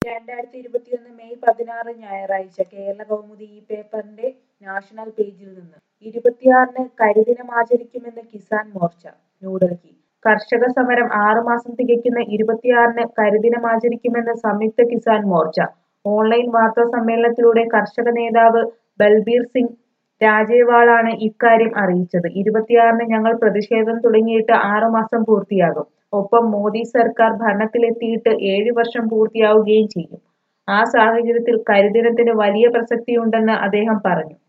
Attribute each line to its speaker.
Speaker 1: രണ്ടായിരത്തി ഇരുപത്തിയൊന്ന് മെയ് പതിനാറ് ഞായറാഴ്ച കേരള കൗമുദി ഈ പേപ്പറിന്റെ നാഷണൽ പേജിൽ നിന്ന് ഇരുപത്തിയാറിന് കരിദിനമാചരിക്കുമെന്ന് കിസാൻ മോർച്ച ന്യൂഡൽഹി കർഷക സമരം ആറുമാസം തികയ്ക്കുന്ന ഇരുപത്തിയാറിന് കരിദിനമാചരിക്കുമെന്ന് സംയുക്ത കിസാൻ മോർച്ച ഓൺലൈൻ വാർത്താ സമ്മേളനത്തിലൂടെ കർഷക നേതാവ് ബൽബീർ സിംഗ് രാജേവാളാണ് ഇക്കാര്യം അറിയിച്ചത് ഇരുപത്തിയാറിന് ഞങ്ങൾ പ്രതിഷേധം തുടങ്ങിയിട്ട് ആറുമാസം പൂർത്തിയാകും ഒപ്പം മോദി സർക്കാർ ഭരണത്തിലെത്തിയിട്ട് ഏഴ് വർഷം പൂർത്തിയാവുകയും ചെയ്യും ആ സാഹചര്യത്തിൽ കരിദിനത്തിന് വലിയ പ്രസക്തിയുണ്ടെന്ന് അദ്ദേഹം പറഞ്ഞു